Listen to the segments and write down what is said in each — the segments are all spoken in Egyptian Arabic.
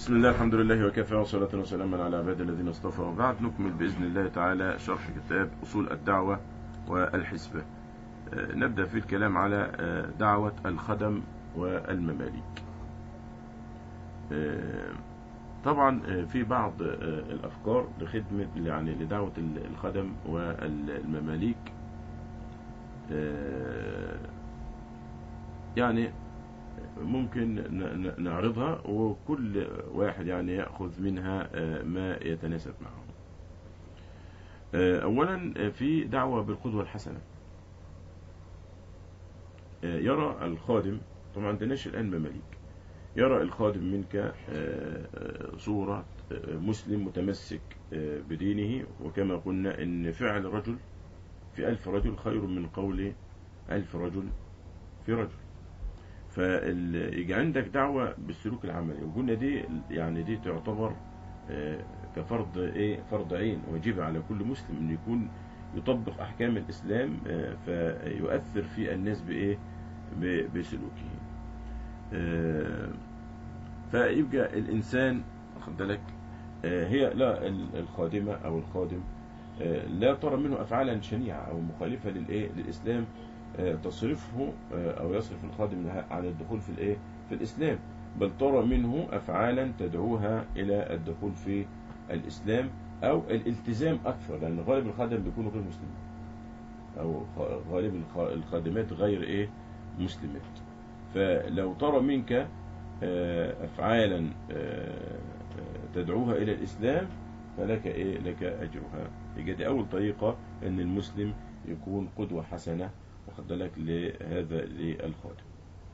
بسم الله الحمد لله وكفى وصلاة وسلاما على عباد الذين اصطفى وبعد نكمل بإذن الله تعالى شرح كتاب أصول الدعوة والحسبة آه، نبدأ في الكلام على آه، دعوة الخدم والمماليك آه، طبعا آه، في بعض آه، الأفكار لخدمة يعني لدعوة الخدم والمماليك آه، يعني ممكن ن- ن- نعرضها وكل واحد يعني يأخذ منها آه، ما يتناسب معه آه، أولا آه، في دعوة بالقدوة الحسنة آه، يرى الخادم طبعا عندناش الآن مماليك يرى الخادم منك آه، آه، صورة آه، مسلم متمسك آه، بدينه وكما قلنا إن فعل رجل في ألف رجل خير من قول ألف رجل في رجل فيجي عندك دعوة بالسلوك العملي وقلنا دي يعني دي تعتبر آه، كفرض ايه فرض عين واجبة على كل مسلم انه يكون يطبق احكام الاسلام آه، فيؤثر في الناس بايه ب- بسلوكه آه، فيبقى الانسان واخد بالك آه، هي لا ال- الخادمة او الخادم آه، لا ترى منه افعالا شنيعة او مخالفة للايه للاسلام آه، تصرفه آه، أو يصرف الخادم عن الدخول في الإيه؟ في الإسلام بل ترى منه أفعالا تدعوها إلى الدخول في الإسلام أو الالتزام أكثر لأن غالب الخادم بيكونوا غير مسلمين أو خ- غالب الخ- الخادمات غير إيه؟ مسلمات فلو ترى منك آه، أفعالا آه، آه، تدعوها إلى الإسلام فلك إيه؟ لك أجرها يبقى دي أول طريقة أن المسلم يكون قدوة حسنة واخد بالك لهذا للخادم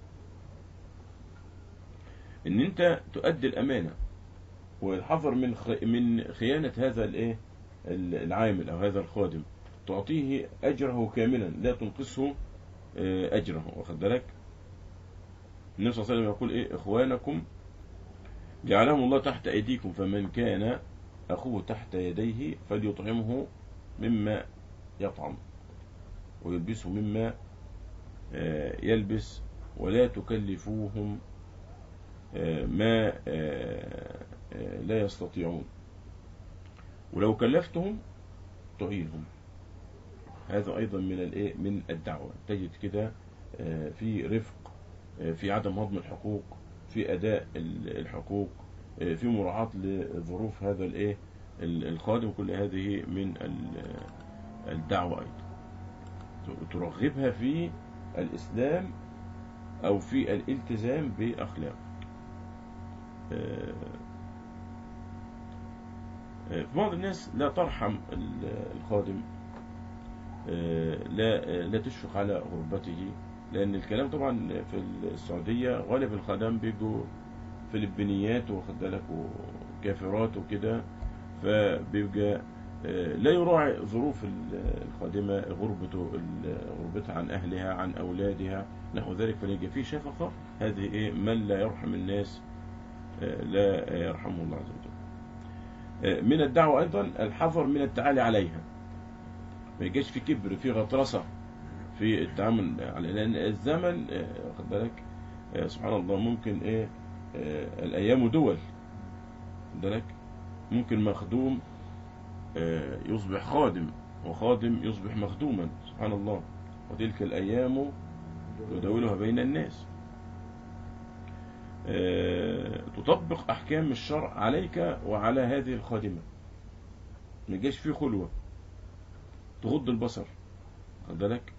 ان انت تؤدي الامانه والحذر من خ... من خيانه هذا الايه ال- العامل او هذا الخادم تعطيه اجره كاملا لا تنقصه آه، اجره واخد بالك النبي صلى الله عليه وسلم يقول ايه اخوانكم جعلهم الله تحت ايديكم فمن كان اخوه تحت يديه فليطعمه مما يطعم ويلبسه مما آه، يلبس ولا تكلفوهم آه، ما آه، آه، لا يستطيعون ولو كلفتهم تعينهم هذا أيضا من الإيه من الدعوة تجد كده آه، في رفق آه، في عدم هضم الحقوق في أداء ال- الحقوق آه، في مراعاة لظروف هذا الإيه ال- الخادم كل هذه من ال- الدعوة أيضا ترغبها في الإسلام أو في الالتزام بأخلاق آه، آه، في بعض الناس لا ترحم ال- الخادم آه، لا آه، لا تشفق على غربته لأن الكلام طبعا في السعودية غالب الخدم بيجوا فلبينيات واخد بالك وكافرات وكده فبيبقى آه، لا يراعي ظروف ال- الخادمة غربته ال- غربتها عن أهلها عن أولادها نحو ذلك فليجي فيه شفقة هذه إيه من لا يرحم الناس آه، لا يرحمه الله عز وجل آه، من الدعوة أيضا الحذر من التعالي عليها ما يجيش في كبر في غطرسة في التعامل على لأن الزمن آه، واخد بالك آه، سبحان الله ممكن إيه آه، الأيام دول واخد بالك ممكن مخدوم آه، يصبح خادم وخادم يصبح مخدوما سبحان الله وتلك الأيام نداولها بين الناس آه، تطبق أحكام الشرع عليك وعلى هذه الخادمة ما يجيش فيه خلوة تغض البصر خد بالك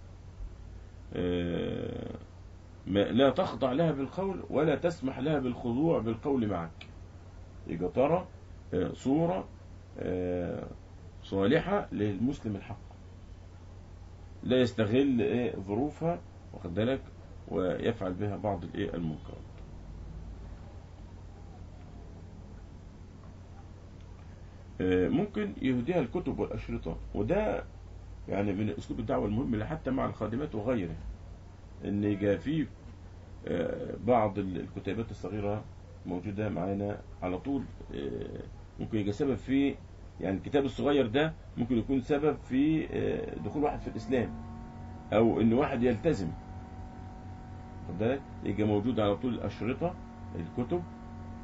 آه، ما لا تخضع لها بالقول ولا تسمح لها بالخضوع بالقول معك يبقى ترى آه، صورة آه، صالحة للمسلم الحق لا يستغل إيه ظروفها واخد بالك ويفعل بها بعض الايه المنكرات آه، ممكن يهديها الكتب والأشرطة وده يعني من أسلوب الدعوة المهم حتى مع الخادمات وغيره إن يجي في آه، بعض الكتابات الصغيرة موجودة معانا على طول آه، ممكن يجي سبب في يعني الكتاب الصغير ده ممكن يكون سبب في آه، دخول واحد في الإسلام أو إن واحد يلتزم خد بالك يجي موجود على طول الأشرطة الكتب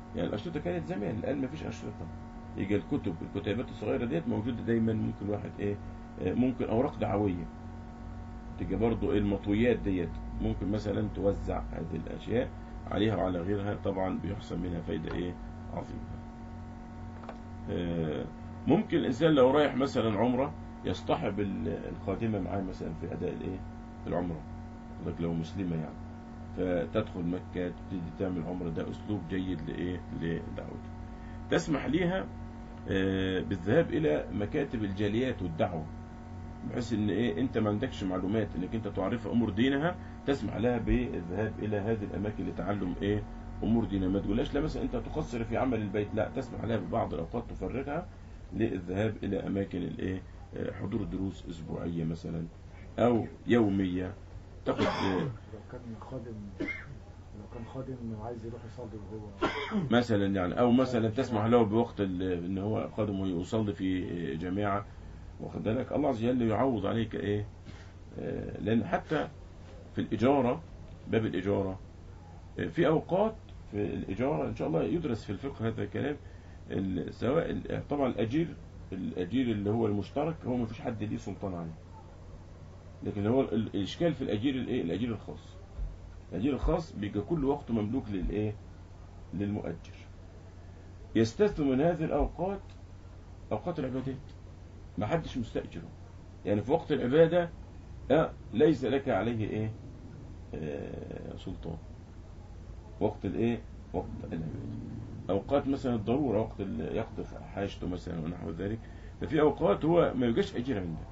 يعني الأشرطة كانت زمان الآن مفيش أشرطة يجي الكتب الكتيبات الصغيرة ديت موجودة دايما ممكن واحد إيه آه، ممكن أوراق دعوية تيجي برضو إيه المطويات ديت ممكن مثلا توزع هذه الأشياء عليها وعلى غيرها طبعا بيحصل منها فايدة إيه عظيمة آه، ممكن الإنسان لو رايح مثلا عمرة يصطحب ال- الخادمة معاه مثلا في أداء الإيه العمرة لك لو مسلمة يعني فتدخل مكة تبتدي تعمل عمرة ده أسلوب جيد لإيه لدعوته تسمح ليها آه، بالذهاب إلى مكاتب الجاليات والدعوة بحيث إن إيه أنت ما عندكش معلومات إنك أنت تعرف أمور دينها تسمح لها بالذهاب إلى هذه الأماكن لتعلم إيه أمور دينها ما تقولهاش لا مثلا أنت تقصر في عمل البيت لا تسمح لها ببعض الأوقات تفرغها للذهاب إلى أماكن الإيه آه، حضور دروس أسبوعية مثلا أو يومية تاخد آه، لو كان خادم لو كان خادم عايز يروح يصلي وهو مثلا يعني او مثلا تسمح له بوقت ال- ان هو خادم ويصلي في جماعه واخد بالك الله عز وجل يعوض عليك ايه آه، لان حتى في الاجاره باب الاجاره آه، في اوقات في الاجاره ان شاء الله يدرس في الفقه هذا الكلام ال- سواء ال- طبعا الاجير الاجير اللي هو المشترك هو ما فيش حد ليه سلطان عليه لكن هو ال- الاشكال في الاجير الايه الاجير الخاص الاجير الخاص بيبقى كل وقته مملوك للايه للمؤجر يستثنى من هذه الأوقات أوقات العبادات ما حدش مستأجره يعني في وقت العبادة آه ليس لك عليه إيه آه سلطان وقت الإيه وقت العبادة أوقات مثلا الضرورة وقت ال- يقضي حاجته مثلا ونحو ذلك ففي أوقات هو ما يبقاش أجير عندك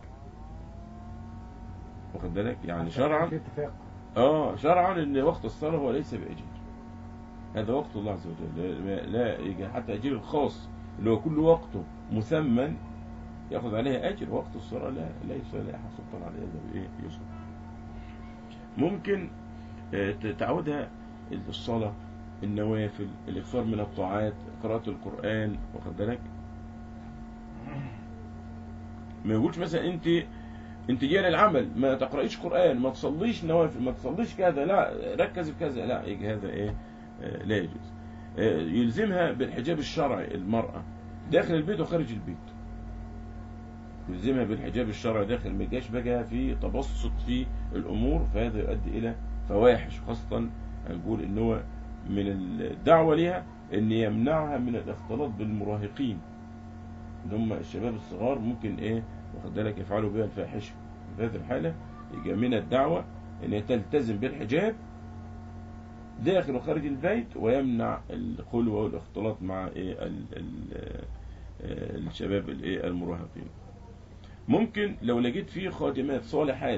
واخد بالك يعني شرعا في اتفاق اه شرعا ان وقت الصلاة هو ليس بأجير هذا وقت الله عز وجل لا, لا يجي حتى أجير الخاص اللي هو كل وقته مثمن يأخذ عليه أجر وقت الصلاة لا ليس لا أحد سلطان عليه إلا بإيه يسر ممكن آه، تعودها الصلاة النوافل الإكثار من الطاعات قراءة القرآن واخد بالك ما يقولش مثلا أنت انت جاي للعمل ما تقرأيش قرآن ما تصليش نوافل ما تصليش كذا لا ركز في كذا لا يجي هذا ايه آه، لا يجوز آه، يلزمها بالحجاب الشرعي المرأة داخل البيت وخارج البيت يلزمها بالحجاب الشرعي داخل ما يجاش بقى في تبسط في الأمور فهذا يؤدي إلى فواحش خاصة هنقول إن هو من الدعوة لها إن يمنعها من الاختلاط بالمراهقين اللي هم الشباب الصغار ممكن إيه واخد بالك يفعلوا بها الفاحشة في هذه الحالة يبقى من الدعوة إن هي تلتزم بالحجاب داخل وخارج البيت ويمنع الخلوة والاختلاط مع إيه ال ال آه، الشباب الإيه المراهقين ممكن لو لقيت فيه خادمات صالحات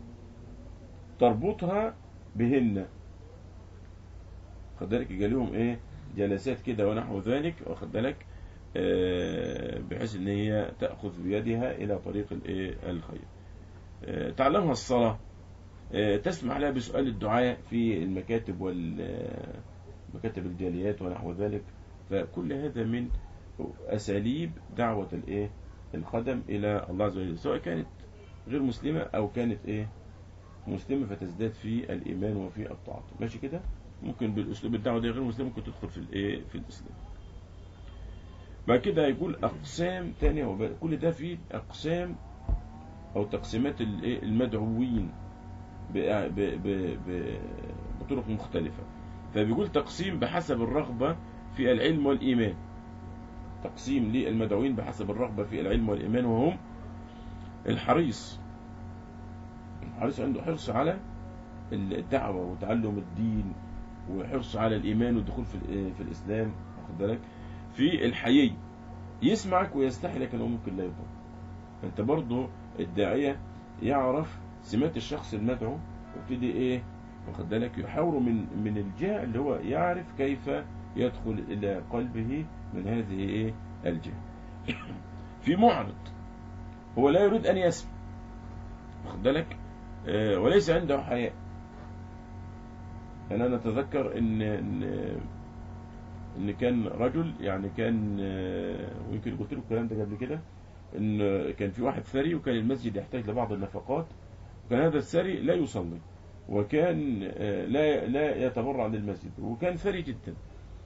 تربطها بهن واخد بالك يجي لهم ايه جلسات كده ونحو ذلك واخد بالك آه، بحيث ان هي تاخذ بيدها الى طريق الايه الخير آه، تعلمها الصلاه آه، تسمع لها بسؤال الدعاء في المكاتب والمكاتب الجاليات ونحو ذلك فكل هذا من اساليب دعوه الايه الخدم الى الله عز وجل سواء كانت غير مسلمه او كانت ايه مسلمه فتزداد في الايمان وفي الطاعه ماشي كده ممكن بالاسلوب الدعوه دي غير مسلمه ممكن تدخل في الايه في الاسلام بعد كده يقول اقسام تانية وب- كل ده فيه اقسام او تقسيمات الايه المدعوين ب- ب- ب- ب- بطرق مختلفة فبيقول تقسيم بحسب الرغبة في العلم والإيمان تقسيم للمدعوين بحسب الرغبة في العلم والإيمان وهم الحريص الحريص عنده حرص على الدعوة وتعلم الدين وحرص على الإيمان والدخول في ال- في الإسلام واخد بالك في الحيي يسمعك ويستحي لكن هو ممكن لا يضر انت برضه الداعية يعرف سمات الشخص المدعو ويبتدي ايه واخد بالك يحاوره من من الجهة اللي هو يعرف كيف يدخل الى قلبه من هذه ايه الجهة في معرض هو لا يريد ان يسمع واخد بالك آه، وليس عنده حياء يعني انا اتذكر ان ان ان كان رجل يعني كان آه، ويمكن قلت له الكلام ده قبل كده ان كان في واحد ثري وكان المسجد يحتاج لبعض النفقات وكان هذا الثري لا يصلي وكان آه، لا لا يتبرع للمسجد وكان ثري جدا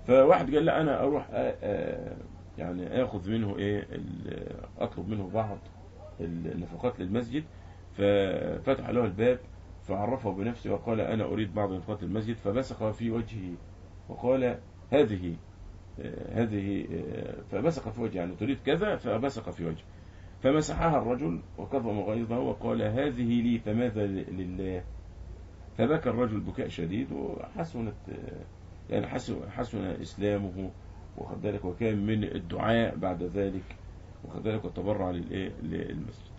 فواحد قال لا انا اروح آ- آ- يعني اخذ منه ايه ال- اطلب منه بعض النفقات للمسجد ففتح له الباب فعرفه بنفسه وقال انا اريد بعض نفقات المسجد فبصق في وجهه وقال هذه آه، هذه آه، فبصق في وجهه يعني تريد كذا فبصق في وجهه فمسحها الرجل وكظم غيظه وقال هذه لي فماذا ل- لله فبكى الرجل بكاء شديد وحسنت آه، يعني حسن حسن اسلامه واخد بالك وكان من الدعاء بعد ذلك واخد بالك والتبرع للايه للمسجد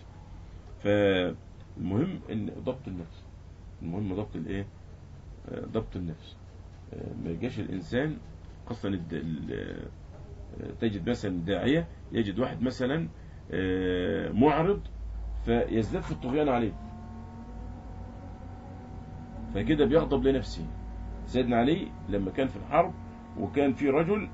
فالمهم ان ضبط النفس المهم ضبط الايه آه، ضبط النفس آه، ما يجيش الانسان خاصه الد- ال- آه، تجد مثلا داعيه يجد واحد مثلا آه، معرض فيزداد في الطغيان عليه فكده بيغضب لنفسه سيدنا علي لما كان في الحرب وكان في رجل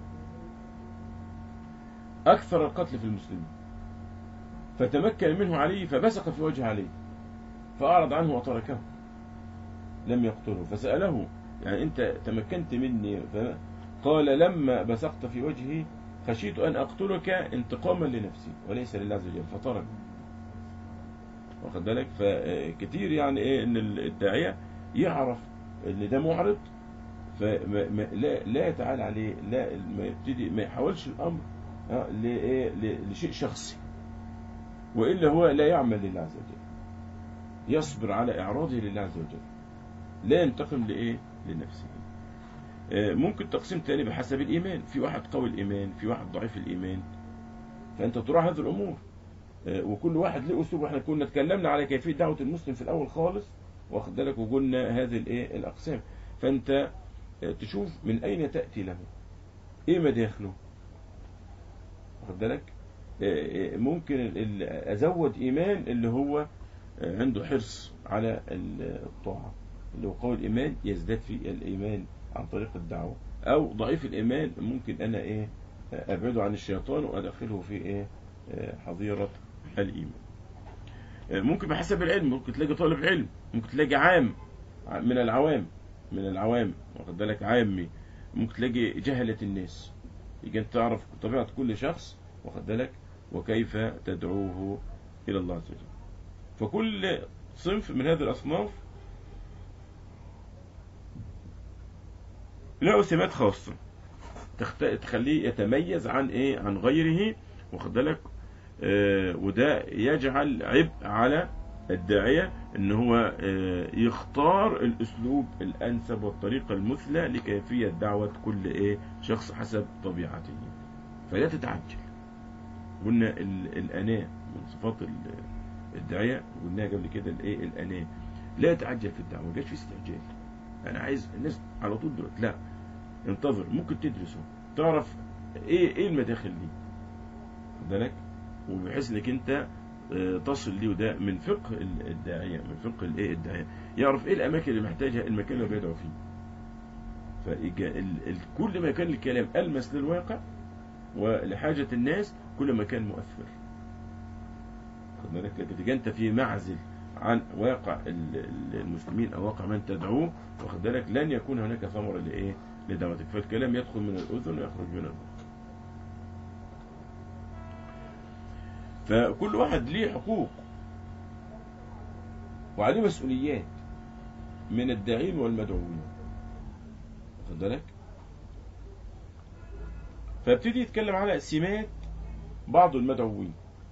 أكثر القتل في المسلمين فتمكن منه علي فبصق في وجه علي فأعرض عنه وتركه لم يقتله فسأله يعني أنت تمكنت مني قال لما بصقت في وجهي خشيت أن أقتلك انتقاما لنفسي وليس لله عز وجل فترك واخد بالك فكتير يعني ايه ان الداعيه يعرف ان ده معرض فما ما لا لا يتعالى عليه لا ما يبتدي ما يحاولش الامر آه، لايه ل- لشيء شخصي والا هو لا يعمل لله عز وجل يصبر على اعراضه لله عز وجل لا ينتقم لايه لنفسه آه، ممكن تقسيم تاني بحسب الايمان في واحد قوي الايمان في واحد ضعيف الايمان فانت تراعي هذه الامور آه، وكل واحد له اسلوب احنا كنا اتكلمنا على كيفيه دعوه المسلم في الاول خالص واخد بالك وقلنا هذه الايه الاقسام فانت آه، تشوف من اين تاتي له ايه مداخله واخد بالك آه، آه، ممكن ال- ال- ازود ايمان اللي هو آه، عنده حرص على ال- الطاعه اللي هو قوي الايمان يزداد في الايمان عن طريق الدعوه او ضعيف الايمان ممكن انا ايه آه، ابعده عن الشيطان وادخله في ايه آه، حظيره الإيمان آه، ممكن بحسب العلم ممكن تلاقي طالب علم ممكن تلاقي عام ع- من العوام من العوام واخد بالك عامي ممكن تلاقي جهلة الناس يجي انت تعرف طبيعة كل شخص واخد بالك وكيف تدعوه إلى الله عز وجل فكل صنف من هذه الأصناف له سمات خاصة تخت... تخليه يتميز عن ايه عن غيره واخد بالك آه، وده يجعل عبء على الداعية ان هو آه، يختار الاسلوب الانسب والطريقة المثلى لكيفية دعوة كل ايه شخص حسب طبيعته فلا تتعجل قلنا ال- الاناة من صفات ال- الداعية قلناها قبل كده الايه الاناة لا يتعجل في الدعوة ما جاش في استعجال انا عايز الناس على طول دلوقتي لا انتظر ممكن تدرسه تعرف ايه ايه المداخل دي خد بالك وبحيث انك انت آه، تصل ليه وده من فقه ال- الداعيه من فقه الايه الداعيه يعرف ايه الاماكن اللي محتاجها المكان اللي بيدعو فيه فكل ما كان الكلام المس للواقع ولحاجه الناس كل ما كان مؤثر خد بالك لكن تيجي انت في معزل عن واقع ال- ال- المسلمين او واقع من تدعوه واخد بالك لن يكون هناك ثمره لايه لدعوتك فالكلام يدخل من الاذن ويخرج من المخ فكل واحد ليه حقوق وعليه مسؤوليات من الداعين والمدعوين واخد بالك فابتدي يتكلم على سمات بعض المدعوين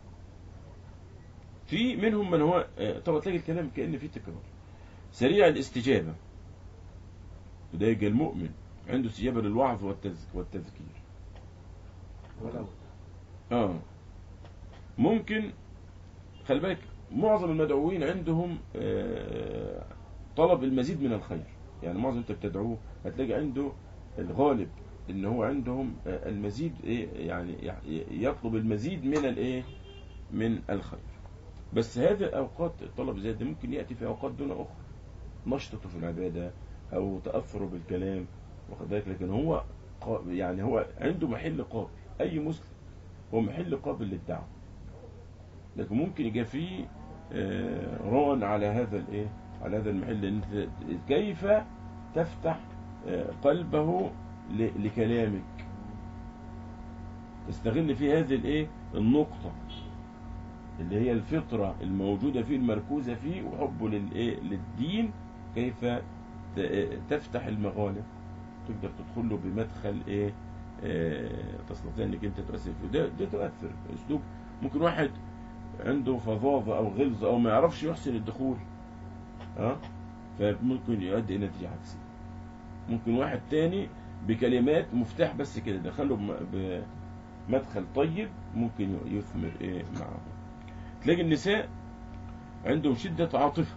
في منهم من هو آه، طبعا تلاقي الكلام كأن فيه تكرار سريع الاستجابة وده يجي المؤمن عنده استجابة للوعظ والتذ- والتذكير ولو اه ممكن خلي بالك معظم المدعوين عندهم آه، طلب المزيد من الخير يعني معظم انت بتدعوه هتلاقي عنده الغالب ان هو عندهم آه، المزيد ايه يعني ي- يطلب المزيد من الايه من الخير بس هذه الاوقات الطلب زي ده ممكن ياتي في اوقات دون اخرى نشطته في العباده او تاثره بالكلام واخد بالك لكن هو قا- يعني هو عنده محل قابل اي مسلم هو محل قابل للدعوه لكن ممكن يبقى فيه آه، ران على هذا الايه على هذا المحل إن أنت كيف تفتح آه، قلبه ل- لكلامك تستغل في هذه الايه النقطة اللي هي الفطرة الموجودة فيه المركوزة فيه وحبه للايه للدين كيف ت- تفتح المغالق تقدر تدخل له بمدخل ايه آه، تستطيع انك انت تؤثر فيه ده, ده تؤثر اسلوب ممكن واحد عنده فظاظة او غلظة او ما يعرفش يحسن الدخول ها فممكن يؤدي الى نتيجة عكسية ممكن واحد تاني بكلمات مفتاح بس كده دخله بم- بمدخل طيب ممكن يثمر ايه معه تلاقي النساء عندهم شدة عاطفة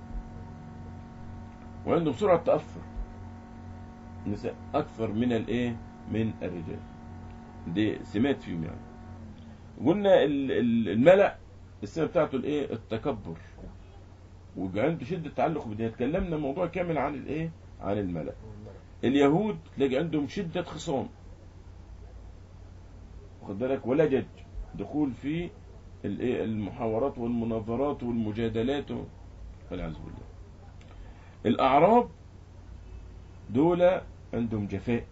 وعندهم سرعة تأثر النساء أكثر من الايه من الرجال دي سمات فيهم يعني قلنا ال- ال- الملأ السمة بتاعته الايه التكبر ويبقى عنده شدة تعلق بالدين اتكلمنا موضوع كامل عن الايه عن الملأ اليهود تلاقي عندهم شدة خصام واخد بالك ولجج دخول في الايه المحاورات والمناظرات والمجادلات والعياذ بالله الأعراب دول عندهم جفاء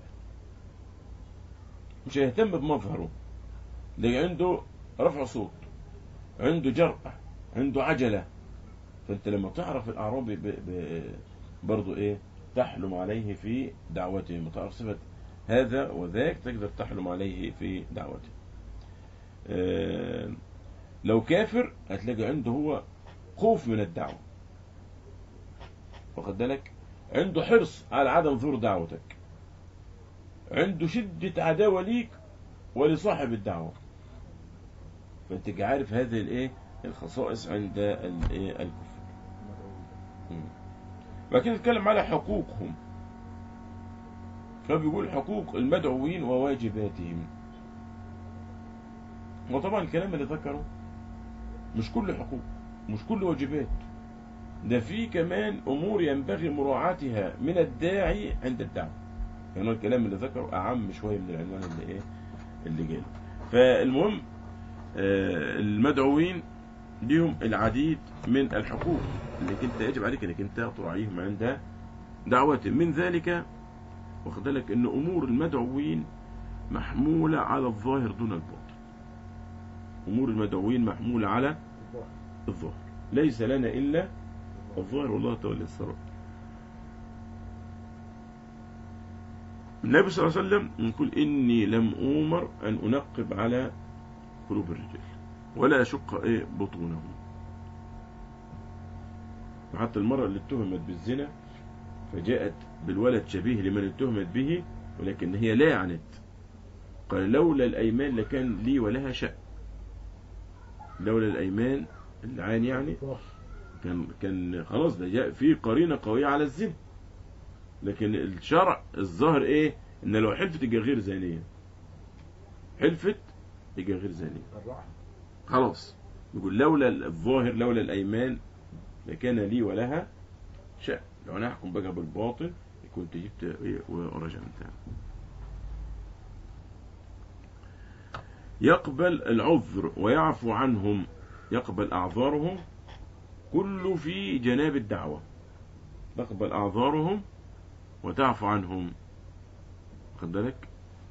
مش هيهتم بمظهره لكن عنده رفع صوت عنده جرأة عنده عجلة فانت لما تعرف الأعرابي ب... ب... برضو ايه تحلم عليه في دعوته لما تعرف صفة هذا وذاك تقدر تحلم عليه في دعوته آه، لو كافر هتلاقي عنده هو خوف من الدعوة واخد بالك عنده حرص على عدم ظهور دعوتك عنده شدة عداوة ليك ولصاحب الدعوة فانت عارف هذه الايه الخصائص عند الايه الكفر مم. بعد كده نتكلم على حقوقهم فبيقول حقوق المدعوين وواجباتهم وطبعا الكلام اللي ذكره مش كل حقوق مش كل واجبات ده في كمان امور ينبغي مراعاتها من الداعي عند الدعوه يعني هو الكلام اللي ذكره اعم شويه من العنوان اللي ايه اللي جاي فالمهم آه، المدعوين ليهم العديد من الحقوق انك انت يجب عليك انك انت تراعيهم عند دعوتهم من ذلك واخد بالك ان امور المدعوين محموله على الظاهر دون الباطن امور المدعوين محموله على الظاهر. الظاهر ليس لنا الا الظاهر والله تولي السرائر النبي صلى الله عليه وسلم يقول إني لم أومر أن أنقب على قلوب الرجال ولا أشق إيه بطونهم وحتى المرأة اللي اتهمت بالزنا فجاءت بالولد شبيه لمن اتهمت به ولكن هي لا عنت قال لولا الأيمان لكان لي ولها شأن لولا الأيمان العين يعني الظاهر. كان كان خلاص ده جاء في قرينه قويه على الزنا لكن الشرع الظاهر ايه ان لو حلفت يبقى غير زانيه حلفت يبقى غير زانيه الرحمة خلاص يقول لولا الظاهر لولا الايمان لكان لي ولها شأن لو انا احكم بقى بالباطل كنت جبت ايه ورجمتها يقبل العذر ويعفو عنهم يقبل اعذارهم كل في جناب الدعوة تقبل أعذارهم وتعفو عنهم خد بالك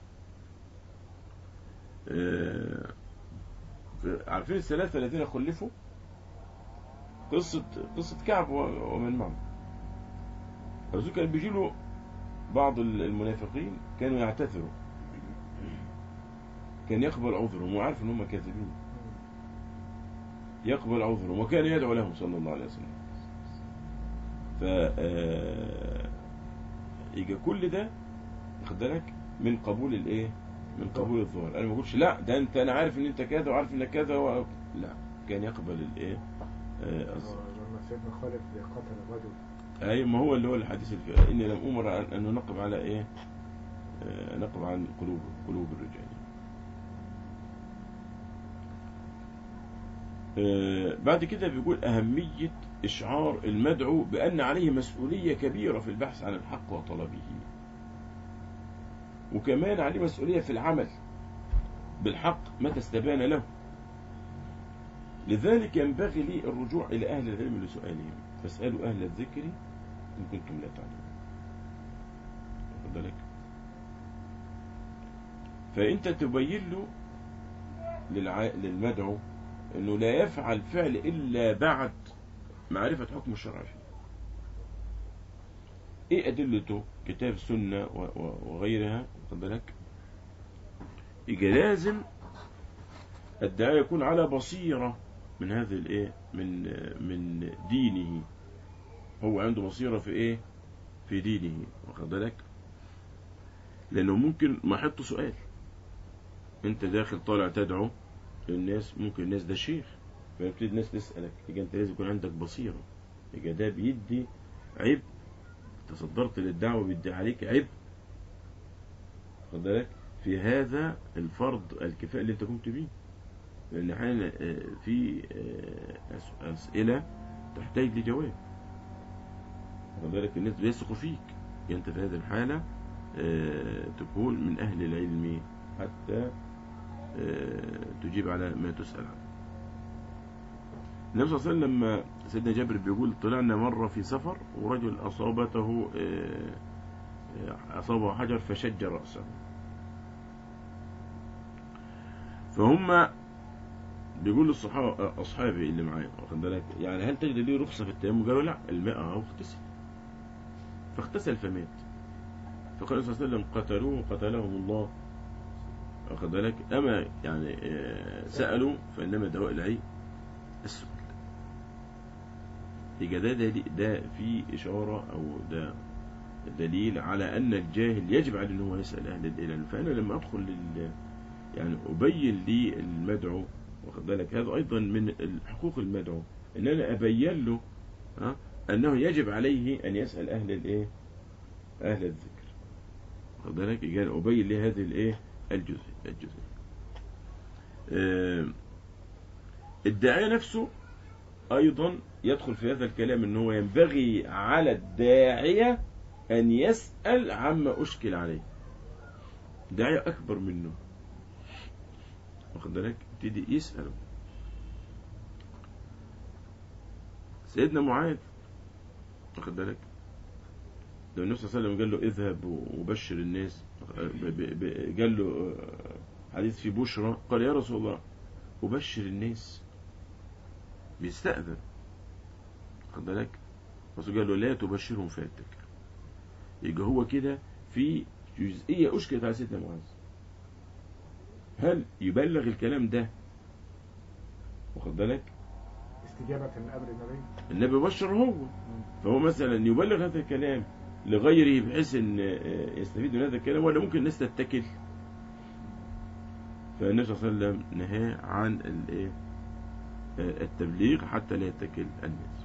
آه، عارفين الثلاثة الذين خلفوا قصة قصة كعب و- ومن معه الرسول كان بيجي له بعض المنافقين كانوا يعتذروا كان يقبل عذرهم وعارف ان هم كاذبين يقبل عذرهم وكان يدعو لهم صلى الله عليه وسلم ف آه، يجي كل ده واخد بالك من قبول الايه من قبول الظهر انا ما بقولش لا ده انت انا عارف ان انت كذا وعارف انك كذا و... لا كان يقبل الايه آه، الظهر لما سيدنا خالد قتل الرجل اي ما هو اللي هو الحديث الف... اني لم امر ان أن ننقب على ايه آه، نقب عن قلوب قلوب الرجال آه، بعد كده بيقول أهمية إشعار المدعو بأن عليه مسؤولية كبيرة في البحث عن الحق وطلبه وكمان عليه مسؤولية في العمل بالحق متى استبان له لذلك ينبغي لي الرجوع إلى أهل العلم لسؤالهم فاسألوا أهل الذكر إن كنتم لا تعلمون واخد بالك فانت تبين له للع... للمدعو انه لا يفعل فعل الا بعد معرفة حكم الشرع فيه ايه ادلته كتاب سنة و... و... وغيرها واخد بالك يبقى لازم الداعية يكون على بصيرة من هذه الايه من من دينه هو عنده بصيرة في ايه في دينه واخد بالك لانه ممكن ما يحط سؤال انت داخل طالع تدعو للناس ممكن الناس ده شيخ فيبتدي الناس تسألك يبقى انت لازم يكون عندك بصيرة يبقى ده بيدي عيب تصدرت للدعوة بيدي عليك عيب خد بالك في هذا الفرض الكفاءة اللي انت قمت بيه لان احيانا آه، في آه، أس- اسئلة تحتاج لجواب خد بالك الناس بيثقوا فيك يبقى انت في هذه الحالة آه، تكون من اهل العلم حتى آه، تجيب على ما تسأل عنه النبي صلى الله عليه وسلم لما سيدنا جابر بيقول طلعنا مرة في سفر ورجل أصابته آه، آه، أصابه حجر فشج رأسه فهم بيقول للصحابة أصحابي اللي معايا واخد بالك يعني هل تجد لي رخصة في التيمم؟ قالوا لا الماء أهو اغتسل فاغتسل فمات فقال صلى الله عليه وسلم قتلوه قتلهم الله واخد بالك أما يعني آه، سألوا فإنما دواء العي السؤال يبقى ده, ده ده في إشارة أو ده دليل على أن الجاهل يجب عليه أن هو يسأل أهل العلم فأنا لما أدخل لل يعني أبين للمدعو واخد بالك هذا أيضا من حقوق المدعو إن أنا أبين له ها أنه يجب عليه أن يسأل أهل الإيه أهل الذكر واخد بالك يبقى أبين له هذه الإيه الجزء الجزء آه، الداعية نفسه أيضا يدخل في هذا الكلام أنه هو ينبغي على الداعية أن يسأل عما أشكل عليه داعية أكبر منه واخد بالك يبتدي يسأله سيدنا معاذ واخد بالك لو النبي صلى الله عليه وسلم قال له اذهب وبشر الناس ب- ب- ب- قال له آه، حديث في بشرى قال يا رسول الله أبشر الناس بيستأذن خد بالك الرسول قال له لا تبشرهم فاتك يبقى هو كده في جزئية أشكلت على سيدنا معاذ هل يبلغ الكلام ده واخد بالك استجابة من أمر النبي النبي بشر هو فهو مثلا يبلغ هذا الكلام لغيره بحيث ان آه، يستفيد من هذا الكلام ولا ممكن الناس تتكل فالنبي صلى الله عليه وسلم نهى عن الايه آه، التبليغ حتى لا يتكل الناس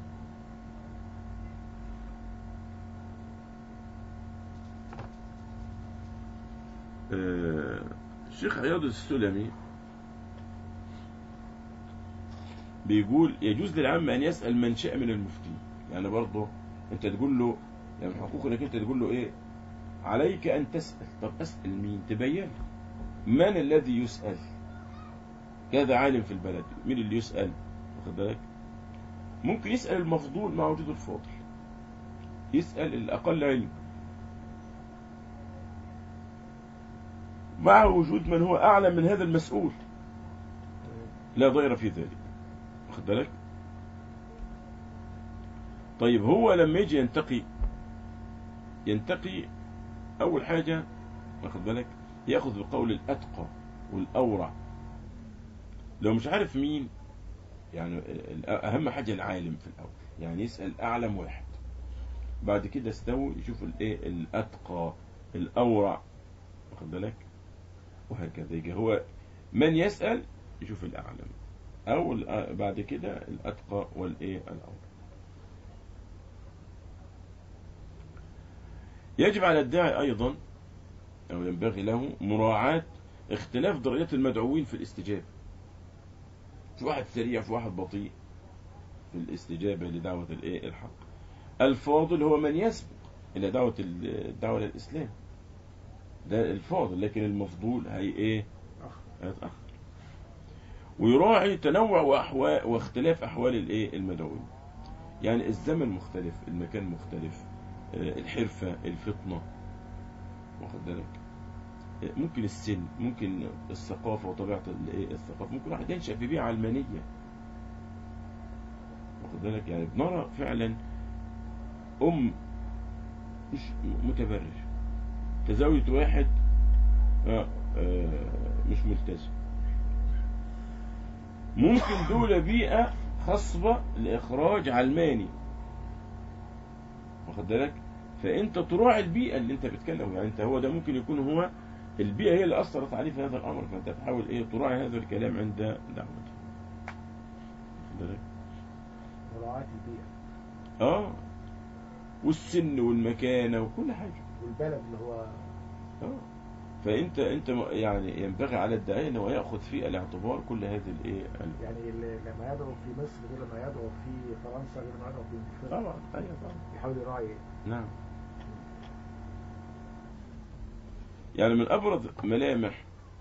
آه، الشيخ عياض السلمي بيقول يجوز للعام أن يسأل من شاء من المفتي يعني برضه أنت تقول له يعني من حقوق أنك أنت تقول له إيه عليك أن تسأل طب أسأل مين تبين من الذي يسأل كذا عالم في البلد مين اللي يسأل واخد بالك ممكن يسأل المفضول مع وجود الفاضل يسأل الأقل علم مع وجود من هو أعلم من هذا المسؤول لا ضير في ذلك واخد بالك طيب هو لما يجي ينتقي ينتقي أول حاجة واخد بالك ياخذ بقول الأتقى والأورع لو مش عارف مين يعني ال- أهم حاجة العالم في الأول يعني يسأل أعلم واحد بعد كده استوي يشوف الايه الأتقى الأورع واخد بالك وهكذا يجي هو من يسأل يشوف الأعلم أو الأ- بعد كده الأتقى والإيه الأورع يجب على الداعي أيضا أو ينبغي له مراعاة اختلاف درجات المدعوين في الاستجابة في واحد سريع في واحد بطيء في الاستجابة لدعوة الإيه الحق الفاضل هو من يسبق إلى دعوة ال- الدعوة للإسلام ده الفاضل لكن المفضول هي إيه أخ هيتأخر ويراعي تنوع وأحوال واختلاف أحوال الإيه المدعوين يعني الزمن مختلف المكان مختلف آه، الحرفة الفطنة واخد بالك ممكن السن ممكن الثقافة وطبيعة الايه الثقافة ممكن واحد ينشأ في بيئة علمانية واخد بالك يعني بنرى فعلا أم مش متبرج تزوجت واحد آه، آه، مش ملتزم ممكن دول بيئة خصبة لإخراج علماني واخد بالك فأنت تراعي البيئة اللي أنت بتتكلم يعني أنت هو ده ممكن يكون هو البيئة هي اللي أثرت عليه في هذا الأمر فأنت تحاول إيه تراعي هذا الكلام عند دعوته واخد بالك مراعاة البيئة اه والسن والمكانة وكل حاجة والبلد اللي هو اه فانت انت م- يعني ينبغي على الداعية انه ياخذ في الاعتبار كل هذه الايه ال- يعني اللي لما يدعو في مصر غير لما يدعو في فرنسا غير لما يدعو في انجلترا طبعا ايوه طبعا يحاول يراعي نعم يعني من ابرز ملامح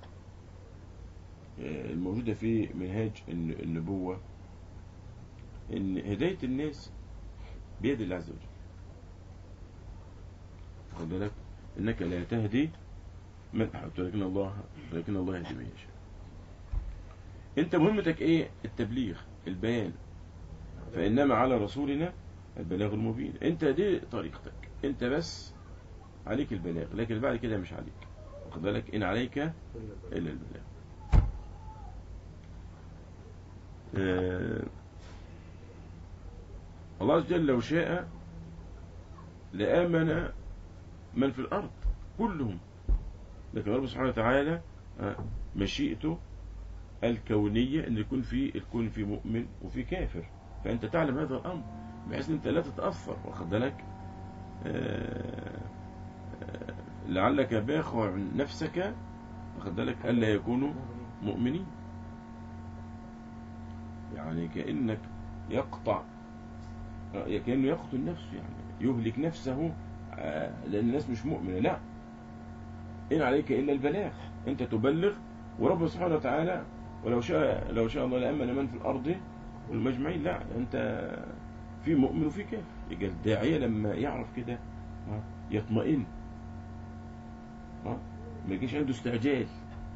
آه، الموجودة في منهاج الن- النبوة ان هداية الناس بيد الله عز وجل خد بالك انك لا تهدي من احببت ولكن الله ولكن الله يهدي من يشاء انت مهمتك ايه التبليغ البيان فانما على رسولنا البلاغ المبين انت دي طريقتك انت بس عليك البلاغ لكن بعد كده مش عليك واخد بالك ان عليك كل الا البلاغ آه، الله عز وجل لو شاء لآمن من في الأرض كلهم لكن رب سبحانه وتعالى آه، مشيئته الكونية أن يكون في الكون في مؤمن وفي كافر فأنت تعلم هذا الأمر بحيث أن أنت لا تتأثر واخد بالك آه، آه، لعلك باخع نفسك واخد بالك ألا يكونوا مؤمنين. مؤمنين يعني كأنك يقطع آه، كأنه يقتل نفسه يعني يهلك نفسه آه، لأن الناس مش مؤمنة لا إن عليك إلا البلاغ أنت تبلغ ورب سبحانه وتعالى ولو شاء لو شاء الله لأمن من في الأرض والمجمعين لا أنت في مؤمن وفي كافر يبقى الداعية لما يعرف كده آه، يطمئن آه، ما يجيش عنده استعجال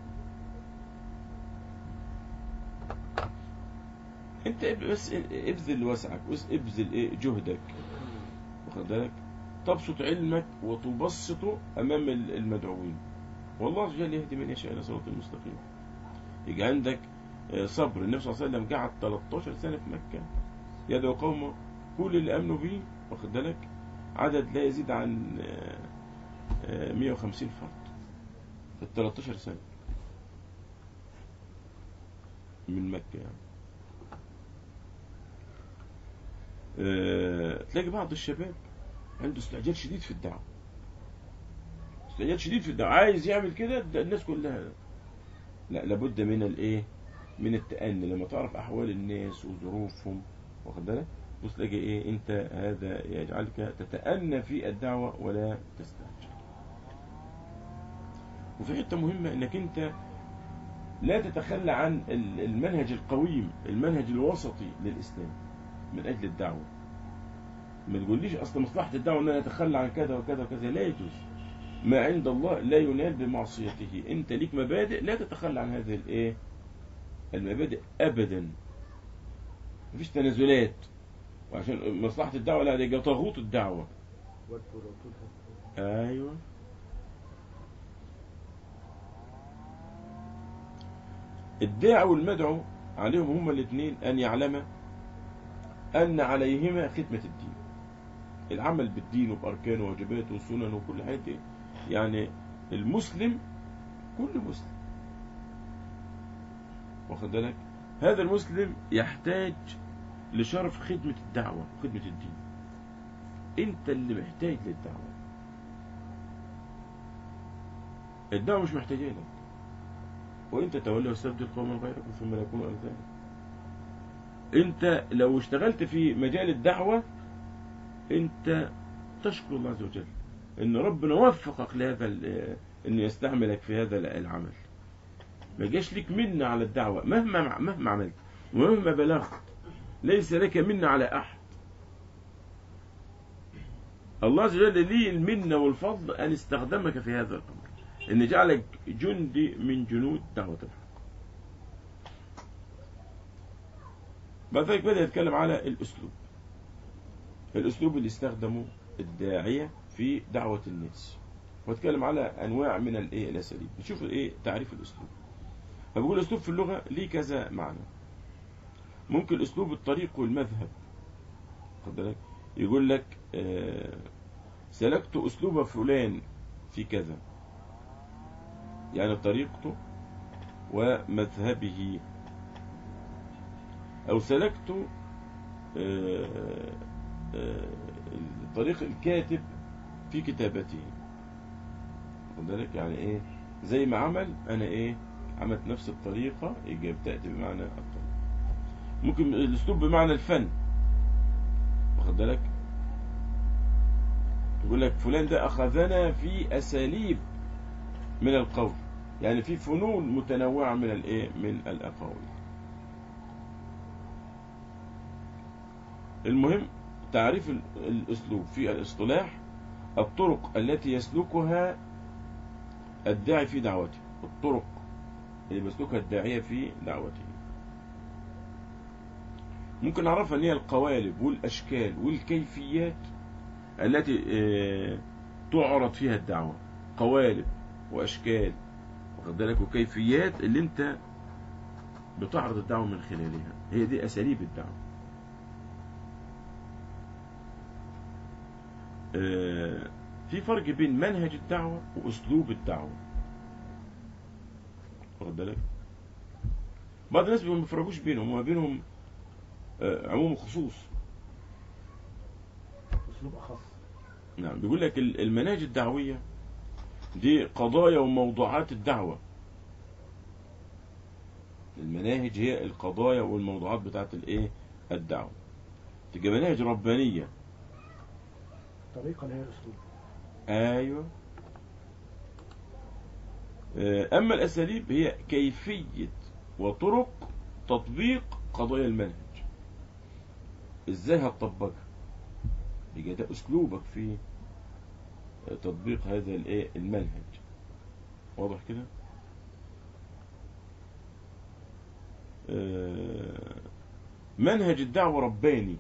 انت بس ابذل وسعك بس ابذل ايه جهدك واخد بالك تبسط علمك وتبسطه امام ال- المدعوين والله عز وجل يهدي من يشاء الى صراط المستقيم يجي عندك آه، صبر النبي صلى الله عليه وسلم قعد 13 سنه في مكه يدعو قومه كل اللي امنوا به واخد بالك عدد لا يزيد عن آه، آه، 150 فرد في ال 13 سنه من مكه يعني آه، تلاقي بعض الشباب عنده استعجال شديد في الدعوة استعجال شديد في الدعوة عايز يعمل كده ده الناس كلها لا لابد من الايه من التأني لما تعرف أحوال الناس وظروفهم واخد بالك بص تلاقي ايه انت هذا يجعلك تتأنى في الدعوة ولا تستعجل وفي حتة مهمة انك انت لا تتخلى عن ال- المنهج القويم المنهج الوسطي للإسلام من أجل الدعوة ما تقوليش أصل مصلحة الدعوة أن أنا أتخلى عن كذا وكذا وكذا لا يجوز ما عند الله لا ينال بمعصيته أنت ليك مبادئ لا تتخلى عن هذه الإيه المبادئ أبدا مفيش تنازلات وعشان مصلحة الدعوة لا ده طاغوت الدعوة ودوا لو تدهن أيوة الداعي والمدعو عليهم هما الاثنين أن يعلم أن عليهما خدمة الدين العمل بالدين وبأركانه وواجباته وسننه وكل حاجة دي. يعني المسلم كل مسلم واخد بالك هذا المسلم يحتاج لشرف خدمة الدعوة وخدمة الدين انت اللي محتاج للدعوة الدعوة مش محتاجة لك وانت تولى واستبدل قوما غيركم ثم لا يكونوا امثالكم انت لو اشتغلت في مجال الدعوة انت تشكر الله عز وجل ان ربنا وفقك لهذا ال- انه يستعملك في هذا العمل ما جاش لك منة على الدعوة مهما مهما عملت ومهما بلغت ليس لك منة على احد الله عز وجل ليه المنة والفضل ان استخدمك في هذا الامر ان جعلك جندي من جنود دعوة الحق بعد ذلك بدأ يتكلم على الأسلوب الأسلوب اللي استخدمه الداعية في دعوة الناس واتكلم على أنواع من الإيه الأساليب نشوف إيه تعريف الأسلوب فبقول الأسلوب في اللغة ليه كذا معنى ممكن أسلوب الطريق والمذهب خد بالك يقول لك آه، سلكت أسلوب فلان في كذا يعني طريقته ومذهبه أو سلكت آه، آه، طريق الكاتب في كتابته خد بالك يعني ايه زي ما عمل انا ايه عملت نفس الطريقة يجي بتأتي بمعنى الطريقة ممكن الاسلوب بمعنى الفن واخد بالك يقول لك فلان ده اخذنا في اساليب من القول يعني في فنون متنوعة من الايه من الاقاويل المهم تعريف ال- الاسلوب في الاصطلاح الطرق التي يسلكها الداعي في دعوته الطرق اللي بيسلكها الداعية في دعوته ممكن نعرفها ان هي القوالب والاشكال والكيفيات التي آه، تعرض فيها الدعوة قوالب واشكال واخد بالك وكيفيات اللي انت بتعرض الدعوة من خلالها هي دي اساليب الدعوة آه، في فرق بين منهج الدعوة واسلوب الدعوة واخد بالك بعض الناس ما بيفرقوش بينهم وما بينهم آه، عموم وخصوص اسلوب اخص نعم بيقول لك ال- المناهج الدعوية دي قضايا وموضوعات الدعوة المناهج هي القضايا والموضوعات بتاعت الايه الدعوة تبقى مناهج ربانية الطريقه اللي هي الاسلوب ايوه آه، اما الاساليب هي كيفية وطرق تطبيق قضايا المنهج ازاي هتطبقها يبقى ده اسلوبك في تطبيق هذا الايه المنهج واضح كده آه، منهج الدعوة رباني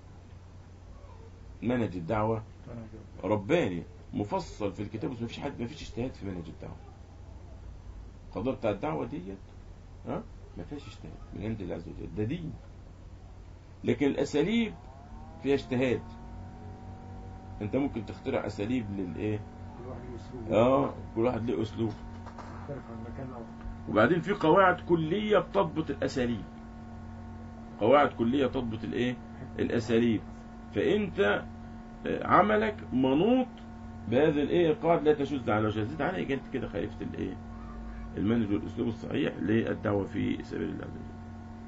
منهج الدعوة انا جاوب. رباني مفصل في الكتاب بس مفيش حد مفيش اجتهاد في منهج الدعوة القضاء بتاع الدعوة ديت ها ما فيهاش اجتهاد من عند الله عز وجل ده دين لكن الاساليب فيها اجتهاد انت ممكن تخترع اساليب للايه كل واحد له اسلوب اه كل واحد له اسلوب مختلف عن المكان الاول وبعدين في قواعد كلية بتضبط الاساليب قواعد كلية تضبط الايه الاساليب فانت آه، عملك منوط بهذا الايه القاعده لا تشذ على شذيت عليه يبقى انت كده خالفت الايه المنهج والاسلوب الصحيح للدعوه في سبيل الله عز وجل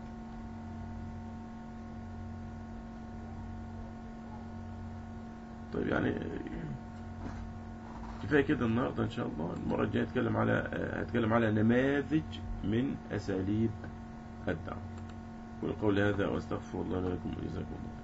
طيب يعني آه، كفايه كده النهارده ان شاء الله المره الجايه هتكلم على آه، هتكلم على نماذج من اساليب الدعوه قولوا قولي هذا واستغفر الله لكم وجزاكم الله